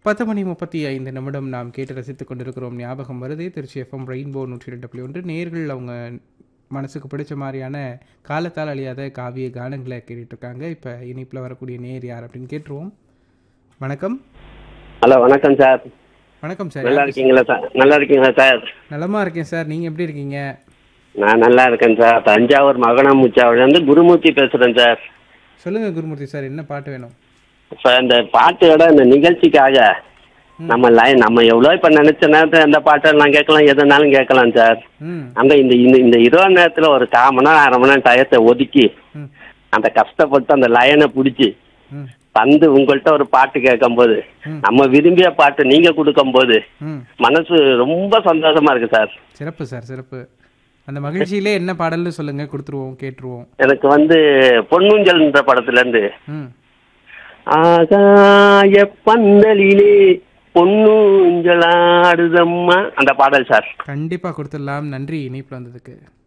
பத்து மணி முப்பத்தி ஐந்து நிமிடம் நாம் கேட்டு ரசித்துக் கொண்டிருக்கிறோம் ஞாபகம் வருதே திருச்சி எஃப்எம் ரெயின்போ நூற்றி ரெண்டு புள்ளி ஒன்று நேர்கள் அவங்க மனசுக்கு பிடிச்ச மாதிரியான காலத்தால் அழியாத காவிய கானங்களை கேட்டுட்டு இருக்காங்க இப்போ இனிப்பில் வரக்கூடிய நேர் யார் அப்படின்னு கேட்டுருவோம் வணக்கம் ஹலோ வணக்கம் சார் வணக்கம் சார் நல்லா இருக்கீங்களா சார் நல்லா இருக்கீங்களா சார் நலமா இருக்கேன் சார் நீங்கள் எப்படி இருக்கீங்க நான் நல்லா இருக்கேன் சார் தஞ்சாவூர் மகனாமுச்சாவிலேருந்து குருமூர்த்தி பேசுகிறேன் சார் சொல்லுங்க குருமூர்த்தி சார் என்ன பாட்டு வேணும் சார் இந்த பாட்டோட இந்த நிகழ்ச்சிக்காக நம்ம லைன் நம்ம எவ்வளோ இப்போ நினச்ச நேரத்தில் அந்த பாட்டெல்லாம் கேட்கலாம் எதுனாலும் கேட்கலாம் சார் ம் அந்த இந்த இந்த இந்த இருபது நேரத்தில் ஒரு கால் மணி நேரம் அரை மணி நேரம் டயத்தை ஒதுக்கி ம் அந்த கஷ்டப்பட்டு அந்த லைனை பிடிச்சி ம் வந்து உங்கள்கிட்ட ஒரு பாட்டு கேட்கும்போது ம். நம்ம விரும்பிய பாட்டு நீங்கள் கொடுக்கும்போது ம் மனசு ரொம்ப சந்தோஷமா இருக்கு சார் சிறப்பு சார் சிறப்பு அந்த மகிழ்ச்சியிலே என்ன பாடல்னு சொல்லுங்க கொடுத்துருவோம் கேட்டுருவோம் எனக்கு வந்து பொன்னூஞ்சல்ன்ற படத்துல இருந்து ம் ஆகாய பந்தலிலே பொன்னூஞ்சலாடுதம்மா அந்த பாடல் சார் கண்டிப்பாக கொடுத்துடலாம் நன்றி இணைப்பில் வந்ததுக்கு